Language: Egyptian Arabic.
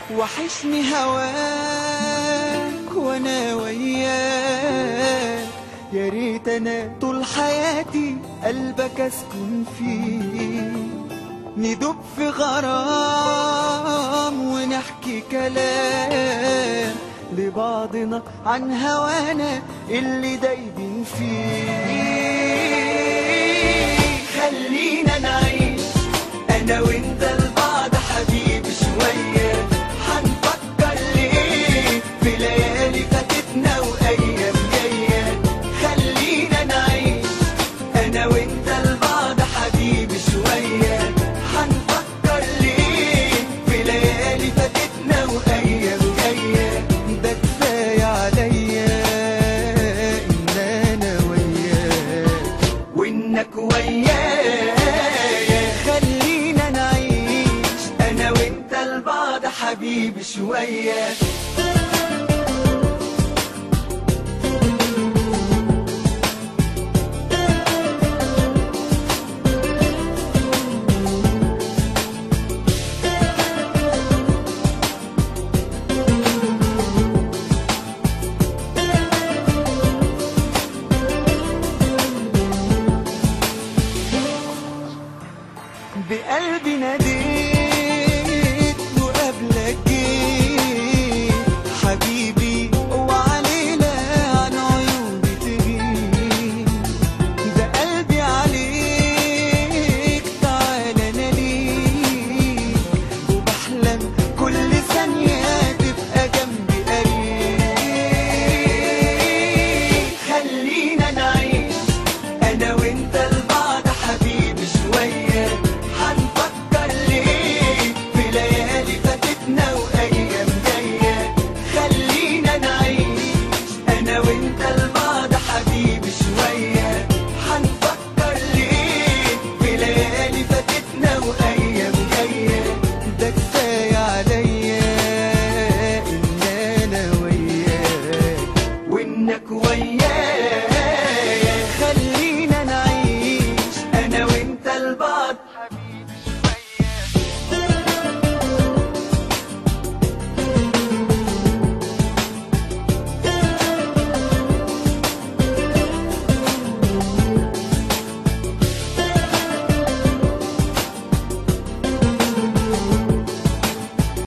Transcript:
وحشني هواك وانا وياك يا ريت انا طول حياتي قلبك اسكن فيه ندب في غرام ونحكي كلام لبعضنا عن هوانا اللي دايبين فيه خلينا نعيش انا وانت لبعض حبيبي شوية هنفكر ليه في ليالي فاتتنا وايام جاية خلينا نعيش انا وانت لبعض حبيبي شوية هنفكر ليه في ليالي فاتتنا وايام جاية ده كفاية عليا ان انا وياك وانك ويايا خلينا نعيش انا وانت لبعض حبيبي شويه بقلبي ناديت وقبلك جيت حبيبي وعلينا عن عيوني تغيب ده قلبي عليك تعالى انا ليك وبحلم كل ثانية تبقى جنبي قريب خلينا نعيش انا وانت لبعض حبيبي شوية هنفكر ليه في ليالي فاتتنا وايام جاية خلينا نعيش انا وانت لبعض حبيبي شوية هنفكر ليه في ليالي فاتتنا وايام جاية ده كفاية عليا ان انا وياك وانك وياك